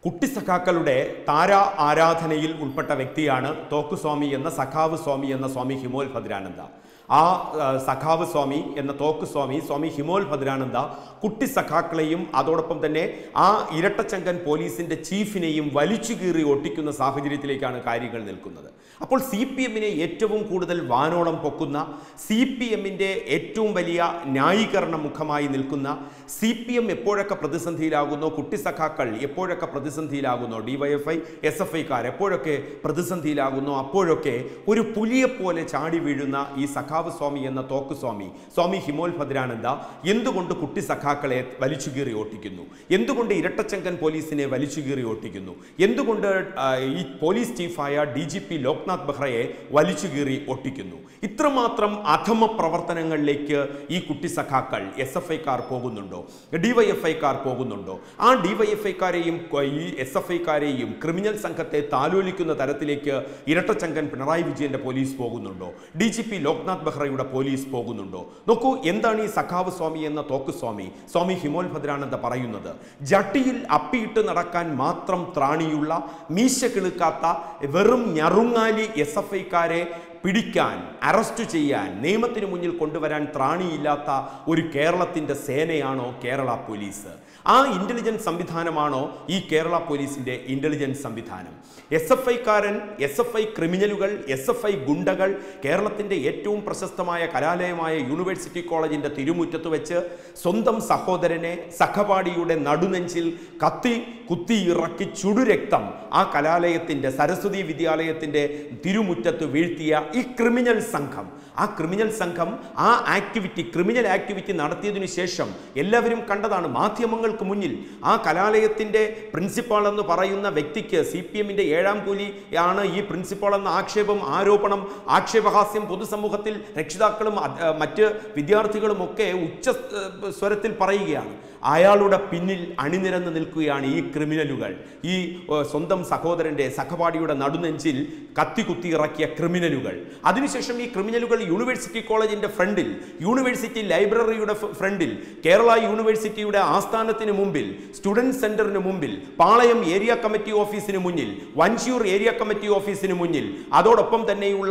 കുട്ടി സഖാക്കളുടെ താരാ ആരാധനയിൽ ഉൾപ്പെട്ട വ്യക്തിയാണ് തോക്കുസ്വാമി എന്ന സഖാവ് സ്വാമി എന്ന സ്വാമി ഹിമോൽ ഭദ്രാനന്ദ ആ ആ, സഖാവ് സ്വാമി എന്ന തോക്ക് സ്വാമി സ്വാമി ഹിമോൽ ഭദ്രാനന്ദ കുട്ടി സഖാക്കളെയും അതോടൊപ്പം തന്നെ ആ ഇരട്ടച്ചങ്കൻ പോലീസിന്റെ ചീഫിനെയും വലിച്ചു കീറി ഒട്ടിക്കുന്ന സാഹചര്യത്തിലേക്കാണ് കാര്യങ്ങൾ നിൽക്കുന്നത് അപ്പോൾ സി പി എമ്മിനെ ഏറ്റവും കൂടുതൽ വാനോളം പൊക്കുന്ന സി പി എമ്മിൻ്റെ ഏറ്റവും വലിയ ന്യായീകരണ മുഖമായി നിൽക്കുന്ന സി പി എം എപ്പോഴൊക്കെ പ്രതിസന്ധിയിലാകുന്നോ കുട്ടി സഖാക്കൾ എപ്പോഴൊക്കെ പ്രതിസന്ധിയിലാകുന്നോ ഡിവൈഎഫ്ഐ എസ് എഫ് ഐക്കാർ എപ്പോഴൊക്കെ പ്രതിസന്ധിയിലാകുന്നോ അപ്പോഴൊക്കെ ഒരു പുലിയെപ്പോലെ ചാടി വീഴുന്ന ഈ സഖാവ് സ്വാമി എന്ന തോക്ക് സ്വാമി സ്വാമി ഹിമോൽ ഭദ്രാനന്ദ എന്തുകൊണ്ട് കുട്ടി സഖാക്കളെ വലിച്ചു കീറി ഓട്ടിക്കുന്നു എന്തുകൊണ്ട് ഇരട്ടച്ചങ്കൻ പോലീസിനെ വലിച്ചു കീറി ഓട്ടിക്കുന്നു എന്തുകൊണ്ട് ആ, ഈ പോലീസ് ചീഫായ ഡി ജി പി ലോക്നാഥ് ബെഹ്റയെ വലിച്ചു കീറി ഒട്ടിക്കുന്നു ഇത്രമാത്രം അധമ പ്രവർത്തനങ്ങളിലേക്ക് ഈ കുട്ടി സഖാക്കൾ എസ് എഫ് ഐക്കാർ പോകുന്നുണ്ടോ ഡിവൈഎഫ്ഐക്കാർ പോകുന്നുണ്ടോ ആ ഡിവൈഎഫ്ഐക്കാരെയും ഈ എസ് എഫ് ഐക്കാരെയും ക്രിമിനൽ സംഘത്തെ താലോലിക്കുന്ന തരത്തിലേക്ക് ഇരട്ടച്ചങ്കൻ പിണറായി വിജയന്റെ പോലീസ് പോകുന്നുണ്ടോ ഡി ജി പി ലോക്നാഥ് ബെഹ്റയുടെ പോലീസ് പോകുന്നുണ്ടോ നോക്കൂ എന്താണ് ഈ സഖാവ് സ്വാമി എന്ന തോക്ക് സ്വാമി സ്വാമി ഹിമോൽ ഭദ്രാനന്ദ പറയുന്നത് ജട്ടിയിൽ അപ്പിയിട്ട് നടക്കാൻ മാത്രം ത്രാണിയുള്ള മീശ കിളുക്കാത്ത വെറും ഞറുങ്ങാലി എസ് എഫ് ഐക്കാരെ പിടിക്കാൻ അറസ്റ്റ് ചെയ്യാൻ നിയമത്തിന് മുന്നിൽ കൊണ്ടുവരാൻ ത്രാണിയില്ലാത്ത ഒരു കേരളത്തിൻ്റെ സേനയാണോ കേരള പോലീസ് ആ ഇൻ്റലിജൻസ് സംവിധാനമാണോ ഈ കേരള പോലീസിൻ്റെ ഇൻ്റലിജൻസ് സംവിധാനം എസ് എഫ് ഐക്കാരൻ എസ് എഫ് ഐ ക്രിമിനലുകൾ എസ് എഫ് ഐ ഗുണ്ടകൾ കേരളത്തിൻ്റെ ഏറ്റവും പ്രശസ്തമായ കലാലയമായ യൂണിവേഴ്സിറ്റി കോളേജിൻ്റെ തിരുമുറ്റത്ത് വെച്ച് സ്വന്തം സഹോദരനെ സഖപാടിയുടെ നടുനെഞ്ചിൽ കത്തി കുത്തി ഇറക്കി ചുടുരക്തം ആ കലാലയത്തിൻ്റെ സരസ്വതി വിദ്യാലയത്തിൻ്റെ തിരുമുറ്റത്ത് വീഴ്ത്തിയ ഈ ക്രിമിനൽ സംഘം ആ ക്രിമിനൽ സംഘം ആ ആക്ടിവിറ്റി ക്രിമിനൽ ആക്ടിവിറ്റി നടത്തിയതിനു ശേഷം എല്ലാവരും കണ്ടതാണ് മാധ്യമങ്ങൾക്ക് മുന്നിൽ ആ കലാലയത്തിൻ്റെ പ്രിൻസിപ്പാൾ എന്ന് പറയുന്ന വ്യക്തിക്ക് സി പി എമ്മിൻ്റെ ഏഴാം കൂലി ആണ് ഈ പ്രിൻസിപ്പാൾ എന്ന ആക്ഷേപം ആരോപണം ആക്ഷേപഹാസ്യം പൊതുസമൂഹത്തിൽ രക്ഷിതാക്കളും അത്, ഏഹ്, മറ്റ് വിദ്യാർത്ഥികളും ഒക്കെ ഉച്ച ഏഹ്, സ്വരത്തിൽ പറയുകയാണ് അയാളുടെ പിന്നിൽ അണിനിരന്ന് നിൽക്കുകയാണ് ഈ ക്രിമിനലുകൾ ഈ ഏഹ്, സ്വന്തം സഹോദരൻ്റെ സഖപാടിയുടെ നടുനെഞ്ചിൽ കത്തി കുത്തി ഇറക്കിയ ക്രിമിനലുകൾ അതിനുശേഷം ഈ ക്രിമിനലുകൾ യൂണിവേഴ്സിറ്റി കോളേജിന്റെ ഫ്രണ്ടിൽ യൂണിവേഴ്സിറ്റി ലൈബ്രറിയുടെ ഫ് ഫ്രണ്ടിൽ കേരള യൂണിവേഴ്സിറ്റിയുടെ ആസ്ഥാനത്തിന് മുമ്പിൽ സ്റ്റുഡൻറ് സെന്ററിന് മുമ്പിൽ പാളയം ഏരിയ കമ്മിറ്റി ഓഫീസിന് മുന്നിൽ വഞ്ചിയൂർ ഏരിയ കമ്മിറ്റി ഓഫീസിന് മുന്നിൽ അതോടൊപ്പം തന്നെയുള്ള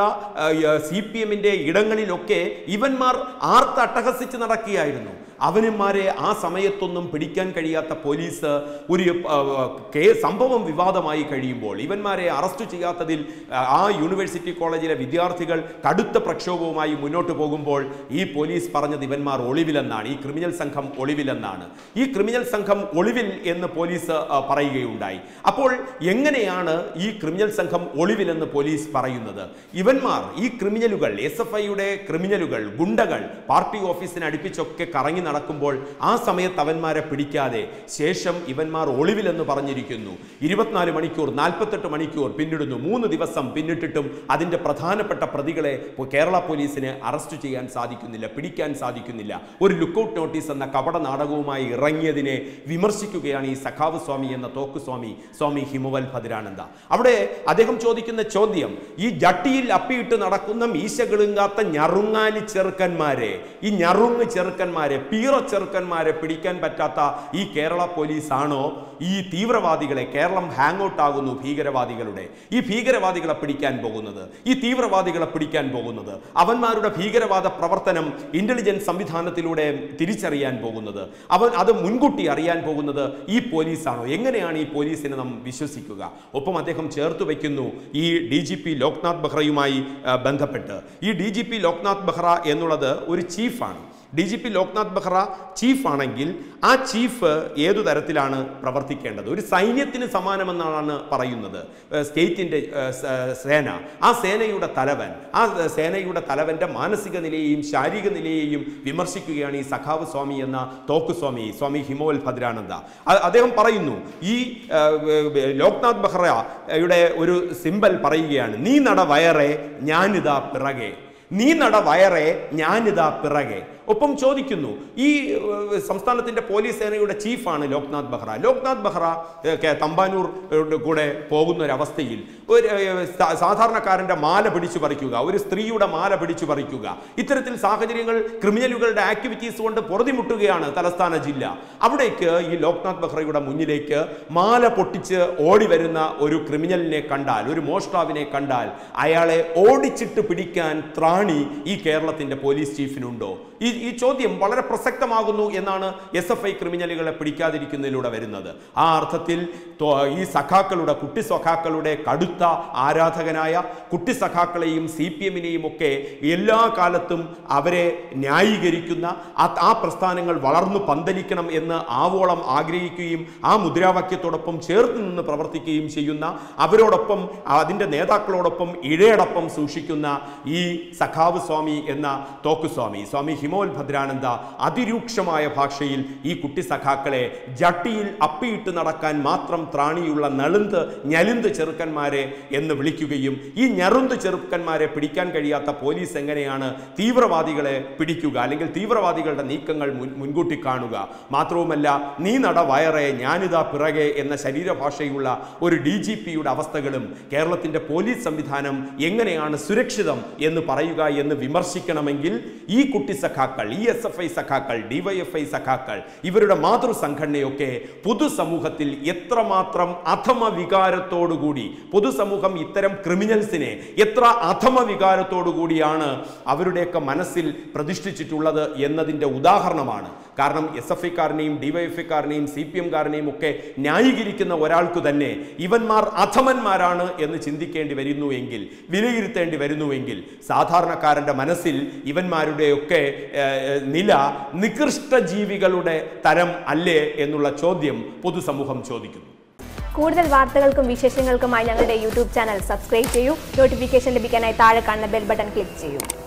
സി പി എമ്മിന്റെ ഇടങ്ങളിലൊക്കെ ഇവന്മാർ ആർത്ത് അട്ടഹസിച്ച് നടക്കുകയായിരുന്നു അവന്മാരെ ആ സമയത്തൊന്നും പിടിക്കാൻ കഴിയാത്ത പോലീസ് ഒരു ആ, കേ സംഭവം വിവാദമായി കഴിയുമ്പോൾ ഇവന്മാരെ അറസ്റ്റ് ചെയ്യാത്തതിൽ ആ, ആ യൂണിവേഴ്സിറ്റി കോളേജിലെ വിദ്യാർത്ഥികൾ കടുത്ത പ്രക്ഷോഭവുമായി മുന്നോട്ട് പോകുമ്പോൾ ഈ പോലീസ് പറഞ്ഞത് ഇവന്മാർ ഒളിവിലെന്നാണ് ഈ ക്രിമിനൽ സംഘം ഒളിവിലെന്നാണ് ഈ ക്രിമിനൽ സംഘം ഒളിവിൽ എന്ന് പോലീസ് ആ, പറയുകയുണ്ടായി അപ്പോൾ എങ്ങനെയാണ് ഈ ക്രിമിനൽ സംഘം ഒളിവിലെന്ന് പോലീസ് പറയുന്നത് ഇവന്മാർ ഈ ക്രിമിനലുകൾ എസ് എഫ് ഐയുടെ ക്രിമിനലുകൾ ഗുണ്ടകൾ പാർട്ടി ഓഫീസിന് അടുപ്പിച്ചൊക്കെ കറങ്ങി നടക്കുമ്പോൾ ആ സമയത്ത് അവന്മാരെ പിടിക്കാതെ ശേഷം ഇവന്മാർ ഒളിവിലെന്ന് പറഞ്ഞിരിക്കുന്നു ഇരുപത്തിനാല് മണിക്കൂർ നാൽപ്പത്തെട്ട് മണിക്കൂർ പിന്നിടുന്നു മൂന്ന് ദിവസം പിന്നിട്ടിട്ടും അതിന്റെ പ്രധാനപ്പെട്ട പ്രതികളെ പോ- കേരള പോലീസിന് അറസ്റ്റ് ചെയ്യാൻ സാധിക്കുന്നില്ല പിടിക്കാൻ സാധിക്കുന്നില്ല ഒരു ലുക്കൌട്ട് നോട്ടീസ് എന്ന കപട നാടകവുമായി ഇറങ്ങിയതിനെ വിമർശിക്കുകയാണ് ഈ സഖാവ് സ്വാമി എന്ന തോക്ക് സ്വാമി സ്വാമി ഹിമവൽ ഭദ്രാനന്ദ അവിടെ അദ്ദേഹം ചോദിക്കുന്ന ചോദ്യം ഈ ജട്ടിയിൽ അപ്പിയിട്ട് നടക്കുന്ന മീശ കിളുങ്ങാത്ത ഞറുങ്ങാലി ചെറുക്കന്മാരെ ഈ ഞറുങ്ങ് ചെറുക്കന്മാരെ പീറ ചെറുക്കന്മാരെ പിടിക്കാൻ പറ്റാത്ത ഈ കേരള പോലീസ് ആണോ ഈ തീവ്രവാദികളെ കേരളം ഹാങ് ഔട്ട് ആകുന്നു ഭീകരവാദികളുടെ ഈ ഭീകരവാദികളെ പിടിക്കാൻ പോകുന്നത് ഈ തീവ്രവാദികളെ പിടിക്കാൻ പോകുന്നത് അവന്മാരുടെ ഭീകരവാദ പ്രവർത്തനം ഇന്റലിജൻസ് സംവിധാനത്തിലൂടെ തിരിച്ചറിയാൻ പോകുന്നത് അവൻ അത് മുൻകൂട്ടി അറിയാൻ പോകുന്നത് ഈ പോലീസാണോ എങ്ങനെയാണ് ഈ പോലീസിനെ നാം വിശ്വസിക്കുക ഒപ്പം അദ്ദേഹം ചേർത്ത് വയ്ക്കുന്നു ഈ ഡി ജി പി ലോക്നാഥ് ബെഹ്റയുമായി ആ, ബന്ധപ്പെട്ട് ഈ D G P Loknath Behera എന്നുള്ളത് ഒരു ചീഫാണ് D G P Loknath Behera ചീഫാണെങ്കിൽ ആ ചീഫ് ഏതു തരത്തിലാണ് പ്രവർത്തിക്കേണ്ടത് ഒരു സൈന്യത്തിന് സമാനമെന്നാണ് പറയുന്നത് ഏഹ് സ്റ്റേറ്റിൻ്റെ ഏഹ് സ- സേന ആ സേനയുടെ തലവൻ ആ സേനയുടെ തലവൻ്റെ മാനസിക നിലയെയും ശാരീരിക നിലയെയും വിമർശിക്കുകയാണ് ഈ സഖാവ് സ്വാമി എന്ന തോക്ക് സ്വാമി സ്വാമി ഹിമോൽ ഭദ്രാനന്ദ അ- അദ്ദേഹം പറയുന്നു ഈ ഏഹ്, ലോക്നാഥ് ബെഹ്റയുടെ ഒരു സിമ്പൽ പറയുകയാണ് നീ നട വയറെ ഞാനിതാ പിറകെ നീ നട വയറെ ഞാനിതാ പിറകെ ഒപ്പം ചോദിക്കുന്നു ഈ ഏഹ്, സംസ്ഥാനത്തിന്റെ പോലീസ് സേനയുടെ ചീഫാണ് ലോക്നാഥ് ബെഹ്റ ലോക്നാഥ് ബെഹ്റ ഏഹ്, കെ- തമ്പാനൂർ ഏഹ്, കൂടെ പോകുന്ന ഒരവസ്ഥയിൽ ഒരു ഏഹ്, സാ- സാധാരണക്കാരന്റെ മാല പിടിച്ചു പറിക്കുക ഒരു സ്ത്രീയുടെ മാല പിടിച്ചു പറിക്കുക ഇത്തരത്തിൽ സാഹചര്യങ്ങൾ ക്രിമിനലുകളുടെ ആക്ടിവിറ്റീസ് കൊണ്ട് പൊറുതിമുട്ടുകയാണ് തലസ്ഥാന ജില്ല അവിടേക്ക് ഈ ലോക്നാഥ് ബെഹ്റയുടെ മുന്നിലേക്ക് മാല പൊട്ടിച്ച് ഓടി വരുന്ന ഒരു ക്രിമിനലിനെ കണ്ടാൽ ഒരു മോഷ്ടാവിനെ കണ്ടാൽ അയാളെ ഓടിച്ചിട്ട് പിടിക്കാൻ ത്രാണി ഈ കേരളത്തിന്റെ പോലീസ് ചീഫിനുണ്ടോ ഈ ഈ ചോദ്യം വളരെ പ്രസക്തമാകുന്നു എന്നാണ് എസ് എഫ് ഐ ക്രിമിനലുകളെ പിടിക്കാതിരിക്കുന്നതിലൂടെ വരുന്നത് ആ അർത്ഥത്തിൽ തോ- ഈ സഖാക്കളുടെ കുട്ടി സഖാക്കളുടെ കടുത്ത ആരാധകനായ കുട്ടി സഖാക്കളെയും സി പി എമ്മിനെയും ഒക്കെ എല്ലാ കാലത്തും അവരെ ന്യായീകരിക്കുന്ന ആ ആ പ്രസ്ഥാനങ്ങൾ വളർന്നു പന്തലിക്കണം എന്ന് ആവോളം ആഗ്രഹിക്കുകയും ആ മുദ്രാവാക്യത്തോടൊപ്പം ചേർത്ത് നിന്ന് പ്രവർത്തിക്കുകയും ചെയ്യുന്ന അവരോടൊപ്പം അതിൻ്റെ നേതാക്കളോടൊപ്പം ഇഴയടപ്പം സൂക്ഷിക്കുന്ന ഈ സഖാവ് സ്വാമി എന്ന തോക്കുസ്വാമി സ്വാമി ഹിമോൽ ഭദ്രാനന്ദ അതിരൂക്ഷമായ ഭാഷയിൽ ഈ കുട്ടി സഖാക്കളെ ജട്ടിയിൽ അപ്പിയിട്ട് നടക്കാൻ മാത്രം ത്രാണിയുള്ള നളുന്ത് ഞലുന്ത് ചെറുക്കന്മാരെ എന്ന് വിളിക്കുകയും ഈ ഞറുന്ത് ചെറുക്കന്മാരെ പിടിക്കാൻ കഴിയാത്ത പോലീസ് എങ്ങനെയാണ് തീവ്രവാദികളെ പിടിക്കുക അല്ലെങ്കിൽ തീവ്രവാദികളുടെ നീക്കങ്ങൾ മുൻ- മുൻകൂട്ടി കാണുക മാത്രവുമല്ല നീ നട വയറെ ഞാനിതാ പിറകെ എന്ന ശരീരഭാഷയുള്ള ഒരു ഡി ജി പിയുടെ അവസ്ഥകളും കേരളത്തിന്റെ പോലീസ് സംവിധാനം എങ്ങനെയാണ് സുരക്ഷിതം എന്ന് പറയുക എന്ന് വിമർശിക്കണമെങ്കിൽ ഈ കുട്ടി സഖാക്കൾ ഈ എസ് എഫ് ഐ സഖാക്കൾ ഡിവൈഎഫ്ഐ സഖാക്കൾ ഇവരുടെ മാതൃസംഘടനയൊക്കെ പൊതുസമൂഹത്തിൽ എത്രമാത്രം അധമ വികാരത്തോടുകൂടി പൊതുസമൂഹം ഇത്തരം ക്രിമിനൽസിനെ എത്ര അധമ വികാരത്തോടുകൂടിയാണ് അവരുടെയൊക്കെ മനസ്സിൽ പ്രതിഷ്ഠിച്ചിട്ടുള്ളത് എന്നതിൻ്റെ ഉദാഹരണമാണ് കാരണം എസ് എഫ് ഐക്കാരനെയും ഡിവൈഎഫ്ഐക്കാരനെയും സി പി എംകാരനെയും ഒക്കെ ന്യായീകരിക്കുന്ന ഒരാൾക്ക് തന്നെ ഇവന്മാർ അധമന്മാരാണ് എന്ന് ചിന്തിക്കേണ്ടി വരുന്നുവെങ്കിൽ വിലയിരുത്തേണ്ടി വരുന്നുവെങ്കിൽ സാധാരണക്കാരന്റെ മനസ്സിൽ ഇവന്മാരുടെയൊക്കെ ഏഹ്, നില നികൃഷ്ട ജീവികളുടെ തരം അല്ലേ എന്നുള്ള ചോദ്യം പൊതുസമൂഹം ചോദിക്കുന്നു കൂടുതൽ വാർത്തകൾക്കും വിശേഷങ്ങൾക്കുമായി ഞങ്ങളുടെ യൂട്യൂബ് ചാനൽ സബ്സ്ക്രൈബ് ചെയ്യൂ നോട്ടിഫിക്കേഷൻ ലഭിക്കാനായി താഴെ കാണുന്ന ബെൽ ബട്ടൺ ക്ലിക്ക് ചെയ്യൂ